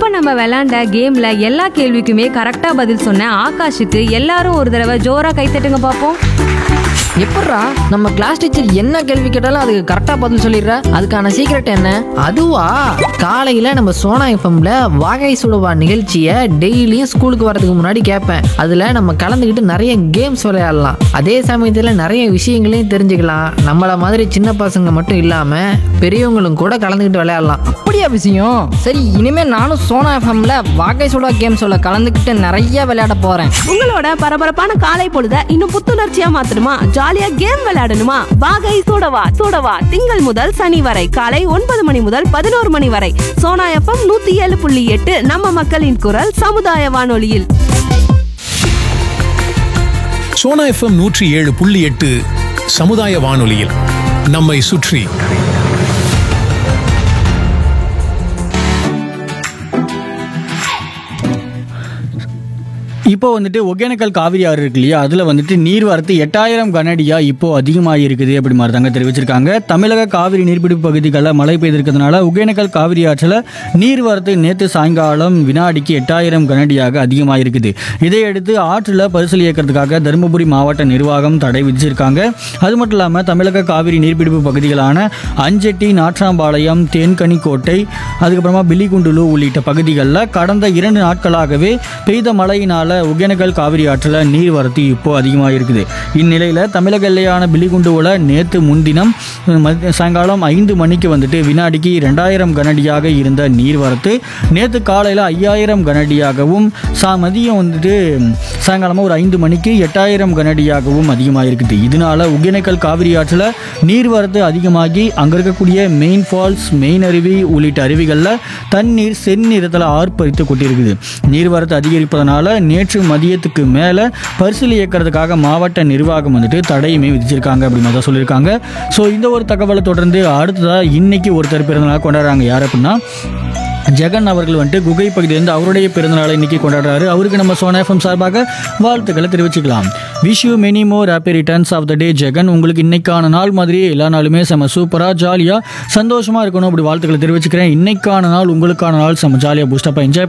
நம்ம விளையாண்ட கேம்ல எல்லா கேள்விக்குமே கரெக்டா பதில் சொன்ன ஆகாஷுக்கு எல்லாரும் ஒரு தடவை ஜோரா கைத்தட்டுங்க பார்ப்போம் எப்பட்றா நம்ம கிளாஸ் டீச்சர் என்ன கேள்வி கேட்டாலும் அதுக்கு கரெக்டா பதில் சொல்லிடுற அதுக்கான சீக்ரெட் என்ன அதுவா காலையில நம்ம சோனா எஃப்எம்ல வாகை சுடுவா நிகழ்ச்சியை டெய்லியும் ஸ்கூலுக்கு வரதுக்கு முன்னாடி கேட்பேன் அதுல நம்ம கலந்துக்கிட்டு நிறைய கேம்ஸ் விளையாடலாம் அதே சமயத்துல நிறைய விஷயங்களையும் தெரிஞ்சுக்கலாம் நம்மள மாதிரி சின்ன பசங்க மட்டும் இல்லாம பெரியவங்களும் கூட கலந்துக்கிட்டு விளையாடலாம் அப்படியா விஷயம் சரி இனிமே நானும் சோனா எஃப்எம்ல வாகை சுடா கேம்ஸோட கலந்துக்கிட்டு நிறைய விளையாட போறேன் உங்களோட பரபரப்பான காலை பொழுத இன்னும் புத்துணர்ச்சியா மாத்தணுமா ஜாலியா கேம் விளையாடணுமா வாகை சூடவா சூடவா திங்கள் முதல் சனி வரை காலை ஒன்பது மணி முதல் பதினோரு மணி வரை சோனா எஃப்எம் நூத்தி ஏழு புள்ளி எட்டு நம்ம மக்களின் குரல் சமுதாய வானொலியில் சோனா எஃப்எம் நூற்றி ஏழு புள்ளி எட்டு சமுதாய வானொலியில் நம்மை சுற்றி இப்போ வந்துட்டு ஒகேனக்கல் காவிரி ஆறு இருக்கு இல்லையா அதில் வந்துட்டு நீர்வரத்து எட்டாயிரம் கனடியா இப்போ அதிகமாக இருக்குது அப்படி மாதிரி தாங்க தெரிவிச்சிருக்காங்க தமிழக காவிரி நீர்பிடிப்பு பகுதிகளில் மழை பெய்திருக்கிறதுனால ஒகேனக்கல் காவிரி ஆற்றில் நீர்வரத்து நேற்று சாயங்காலம் வினாடிக்கு எட்டாயிரம் கனடியாக அதிகமாக இருக்குது இதையடுத்து ஆற்றில் பரிசல் இயக்கிறதுக்காக தருமபுரி மாவட்ட நிர்வாகம் தடை விதிச்சிருக்காங்க அது மட்டும் இல்லாமல் தமிழக காவிரி நீர்பிடிப்பு பகுதிகளான அஞ்செட்டி நாற்றாம்பாளையம் தேன்கனிக்கோட்டை அதுக்கப்புறமா பில்லிகுண்டுலு உள்ளிட்ட பகுதிகளில் கடந்த இரண்டு நாட்களாகவே பெய்த மழையினால ஒகேனக்கல் காவிரி ஆற்றில் நீர்வரத்து இப்போ அதிகமாக இருக்குது இந்நிலையில் தமிழக எல்லையான பில்லிகுண்டுவில் நேற்று முன்தினம் மதிய- சாயங்காலம் ஐந்து மணிக்கு வந்துட்டு வினாடிக்கு ரெண்டாயிரம் கனடியாக இருந்த நீர்வரத்து நேற்று காலையில் ஐயாயிரம் கனடியாகவும் சா மதியம் வந்துட்டு சாயங்காலமாக ஒரு ஐந்து மணிக்கு எட்டாயிரம் கனடியாகவும் அதிகமாக இருக்குது இதனால ஒகேனக்கல் காவிரி ஆற்றில் நீர்வரத்து அதிகமாகி அங்கே இருக்கக்கூடிய மெயின் ஃபால்ஸ் மெயின் அருவி உள்ளிட்ட அருவிகளில் தண்ணீர் செந்நிறத்தில் ஆர்ப்பரித்து கொண்டிருக்குது நீர்வரத்து அதிகரிப்பதனால நேற்று மதியத்துக்கு மேலே பரிசல் இயக்கிறதுக்காக மாவட்ட நிர்வாகம் வந்துட்டு தடையுமே விதிச்சிருக்காங்க அப்படின்னு தான் சொல்லியிருக்காங்க ஸோ இந்த ஒரு தகவலை தொடர்ந்து அடுத்ததாக இன்னைக்கு ஒருத்தர் பிறந்தநாள் கொண்டாடுறாங்க யார் அப்படின்னா ஜெகன் அவர்கள் வந்துட்டு குகை பகுதியிலிருந்து அவருடைய பிறந்தநாளை இன்னைக்கு கொண்டாடுறாரு அவருக்கு நம்ம சோனா எஃப்எம் சார்பாக வாழ்த்துக்களை தெரிவிச்சுக்கலாம் wish you many more happy returns of the day Jagan உங்களுக்கு இன்னைக்கான நாள் மாதிரியே எல்லா நாளுமே செம்ம சூப்பராக ஜாலியாக சந்தோஷமாக இருக்கணும் அப்படி வாழ்த்துக்களை தெரிவிச்சுக்கிறேன் இன்னைக்கான நாள் உங்களுக்கான நாள் செம்ம ஜாலியாக பூஸ்டப்பாக என்ஜாய்